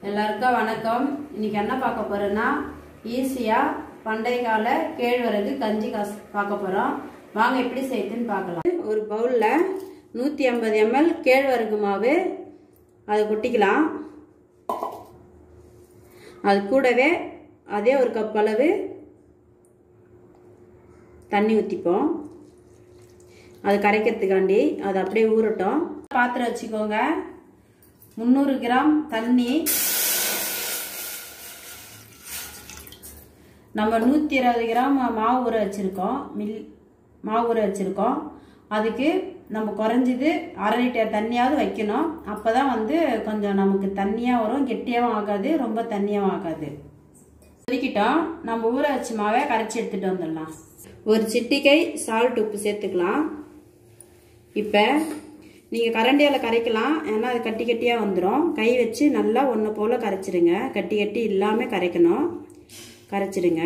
எல்லாருக்கும் வணக்கம் இன்னைக்கு என்ன பார்க்க போறோம்னா ஈஸியா பண்டைய கால கேழ்வரகு கஞ்சி காசு பார்க்க போறோம் வாங்க எப்படி செய்யுதுன்னு பார்க்கலாம் ஒரு பவுல்ல நூத்தி ஐம்பது எம்எல் கேழ்வரகு மாவு அதை கொட்டிக்கலாம் அது கூடவே அதே ஒரு கப் அளவு தண்ணி ஊற்றிப்போம் அது கரைக்கிறதுக்காண்டி அது அப்படியே ஊறட்டும் பாத்திரம் வச்சுக்கோங்க முந்நூறு கிராம் தண்ணி நம்ம நூற்றி இருபது கிராம் மாவு ஊற வச்சுருக்கோம் மில் மாவு ஊற வச்சுருக்கோம் அதுக்கு நம்ம குறைஞ்சது அரை லிட்டர் தண்ணியாவது வைக்கணும் அப்போ தான் வந்து கொஞ்சம் நமக்கு தண்ணியாக வரும் கெட்டியாகவும் ஆகாது ரொம்ப தண்ணியாகவும் ஆகாது கொதிக்கிட்டோம் நம்ம ஊற வச்ச மாவை கரைச்சி எடுத்துகிட்டு வந்துடலாம் ஒரு சிட்டிகை சால்ட் உப்பு சேர்த்துக்கலாம் இப்போ நீங்கள் கரண்டியால் கரைக்கலாம் ஏன்னா அது கட்டி கட்டியாக வந்துடும் கை வச்சு நல்லா ஒன்று போல் கரைச்சிடுங்க கட்டி கட்டி இல்லாமல் கரைக்கணும் கரைச்சிடுங்க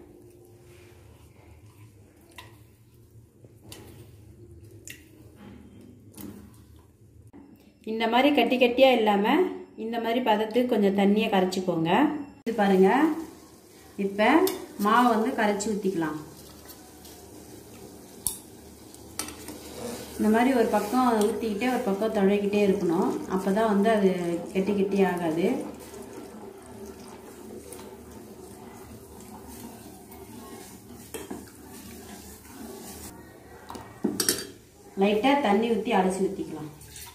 இந்த மாதிரி கட்டி கட்டியாக இல்லாமல் இந்த மாதிரி பதத்துக்கு கொஞ்சம் தண்ணியை கரைச்சிக்கோங்க இது பாருங்க இப்போ மாவு வந்து கரைச்சி ஊற்றிக்கலாம் இந்த மாதிரி ஒரு பக்கம் ஊற்றிக்கிட்டே ஒரு பக்கம் துழைக்கிட்டே இருக்கணும் அப்போ தான் வந்து அது கெட்டி கெட்டி ஆகாது லைட்டாக தண்ணி ஊற்றி அரைச்சி ஊற்றிக்கலாம்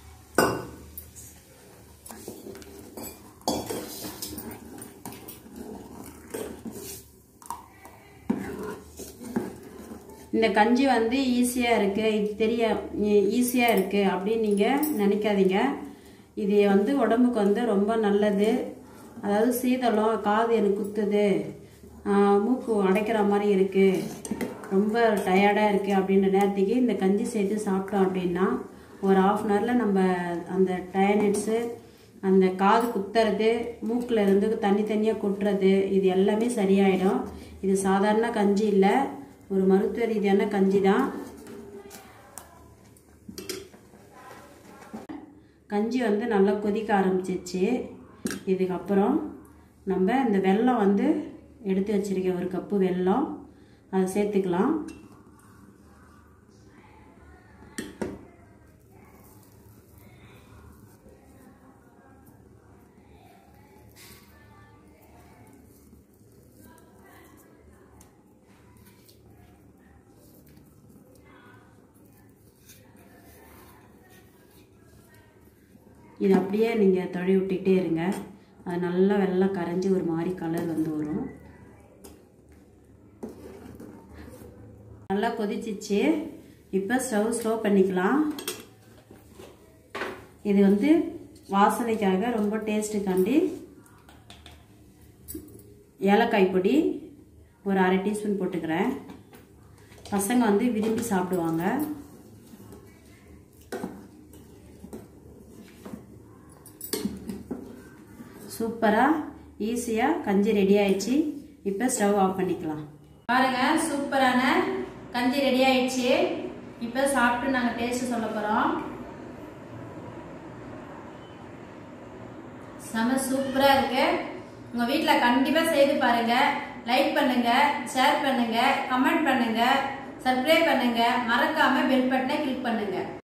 இந்த கஞ்சி வந்து ஈஸியாக இருக்குது இது தெரிய ஈஸியாக இருக்குது அப்படின்னு நீங்கள் நினைக்காதீங்க இது வந்து உடம்புக்கு வந்து ரொம்ப நல்லது அதாவது சீதளம் காது எனக்கு குத்துது மூக்கு அடைக்கிற மாதிரி இருக்குது ரொம்ப டயர்டாக இருக்குது அப்படின்ற நேரத்துக்கு இந்த கஞ்சி சேர்த்து சாப்பிட்டோம் அப்படின்னா ஒரு ஆஃப் அன் ஹவரில் நம்ம அந்த டயர்னட்ஸு அந்த காது குத்துறது மூக்கில் இருந்து தண்ணி தண்ணியாக கொட்டுறது இது எல்லாமே சரியாயிடும் இது சாதாரண கஞ்சி இல்லை ஒரு மருத்துவ ரீதியான கஞ்சி தான் கஞ்சி வந்து நல்லா கொதிக்க ஆரம்பிச்சிச்சு இதுக்கப்புறம் நம்ம இந்த வெல்லம் வந்து எடுத்து வச்சிருக்க ஒரு கப்பு வெல்லம் அதை சேர்த்துக்கலாம் இது அப்படியே நீங்கள் தொழி விட்டுக்கிட்டே இருங்க அது நல்லா வெள்ளம் கரைஞ்சி ஒரு மாதிரி கலர் வந்து வரும் நல்லா கொதிச்சிச்சு இப்போ ஸ்டவ் ஸ்லோ பண்ணிக்கலாம் இது வந்து வாசனைக்காக ரொம்ப டேஸ்ட்டுக்காண்டி ஏலக்காய் பொடி ஒரு அரை டீஸ்பூன் போட்டுக்கிறேன் பசங்க வந்து விரும்பி சாப்பிடுவாங்க சூப்பராக ஈஸியாக கஞ்சி ரெடி ஆயிடுச்சு இப்போ ஸ்டவ் ஆஃப் பண்ணிக்கலாம் பாருங்க சூப்பரான கஞ்சி ரெடி ஆயிடுச்சு இப்போ சாப்பிட்டு நாங்கள் டேஸ்ட் சொல்ல போகிறோம் செம சூப்பராக இருக்கு உங்கள் வீட்டில் கண்டிப்பாக செய்து பாருங்க லைக் பண்ணுங்க ஷேர் பண்ணுங்க கமெண்ட் பண்ணுங்க சப்ஸ்கிரைப் பண்ணுங்க மறக்காம பெல் பட்டனை கிளிக் பண்ணுங்க